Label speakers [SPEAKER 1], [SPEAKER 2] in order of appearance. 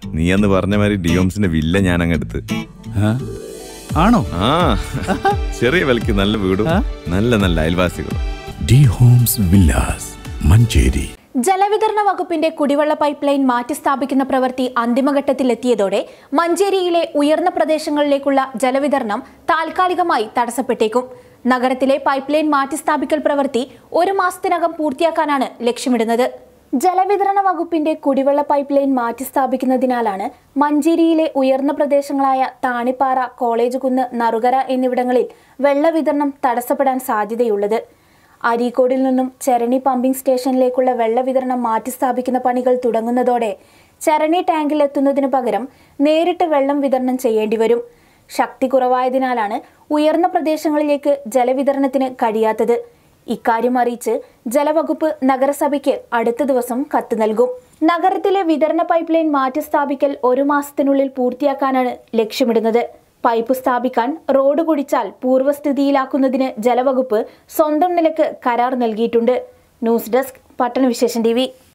[SPEAKER 1] നീ അന്ന് പറഞ്ഞ മാതിരി ഡിയോംസിന്റെ വില്ല ഞാൻ അങ്ങെടുത്ത്
[SPEAKER 2] ആ? ആണോ
[SPEAKER 1] ആ ചെറിയ വിലക്ക് നല്ല വീടും നല്ല നല്ല അയൽവാസികളും
[SPEAKER 3] ഡി ഹോംസ് വില്ലാസ് മഞ്ചേരി
[SPEAKER 4] ജലവിതരണ വകുപ്പിന്റെ കുടിവെള്ള പൈപ്പ് ലൈൻ മാറ്റിസ്ഥാപിക്കുന്ന പ്രവൃത്തി അന്തിമഘട്ടത്തിലെത്തിയതോടെ മഞ്ചേരിയിലെ ഉയർന്ന പ്രദേശങ്ങളിലേക്കുള്ള ജലവിതരണം താൽക്കാലികമായി തടസ്സപ്പെട്ടേക്കും നഗരത്തിലെ പൈപ്പ് ലൈൻ മാറ്റിസ്ഥാപിക്കൽ പ്രവൃത്തി ഒരു മാസത്തിനകം പൂർത്തിയാക്കാനാണ് ലക്ഷ്യമിടുന്നത് ജലവിതരണ വകുപ്പിന്റെ കുടിവെള്ള പൈപ്പ് ലൈൻ മാറ്റിസ്ഥാപിക്കുന്നതിനാലാണ് മഞ്ചേരിയിലെ ഉയർന്ന പ്രദേശങ്ങളായ താണിപ്പാറ കോളേജ് കുന്ന് നറുകര എന്നിവിടങ്ങളിൽ വെള്ളവിതരണം തടസ്സപ്പെടാൻ സാധ്യതയുള്ളത് അരീക്കോടിൽ നിന്നും ചരണി പമ്പിംഗ് സ്റ്റേഷനിലേക്കുള്ള വെള്ളവിതരണം മാറ്റിസ്ഥാപിക്കുന്ന പണികൾ തുടങ്ങുന്നതോടെ ചരണി ടാങ്കിൽ എത്തുന്നതിനു പകരം നേരിട്ട് വെള്ളം വിതരണം ചെയ്യേണ്ടി വരും ശക്തി കുറവായതിനാലാണ് ഉയർന്ന പ്രദേശങ്ങളിലേക്ക് ജലവിതരണത്തിന് കഴിയാത്തത് ഇക്കാര്യം അറിയിച്ച് ജലവകുപ്പ് നഗരസഭയ്ക്ക് അടുത്ത ദിവസം കത്ത് നൽകും നഗരത്തിലെ വിതരണ പൈപ്പ് ലൈൻ മാറ്റിസ്ഥാപിക്കൽ ഒരു മാസത്തിനുള്ളിൽ പൂർത്തിയാക്കാനാണ് ലക്ഷ്യമിടുന്നത് പൈപ്പ് സ്ഥാപിക്കാൻ റോഡ് കുടിച്ചാൽ പൂർവ്വസ്ഥിതിയിലാക്കുന്നതിന് ജലവകുപ്പ് സ്വന്തം നിലക്ക് കരാർ നൽകിയിട്ടുണ്ട് ന്യൂസ് ഡെസ്ക് പട്ടണവിശേഷൻ ടി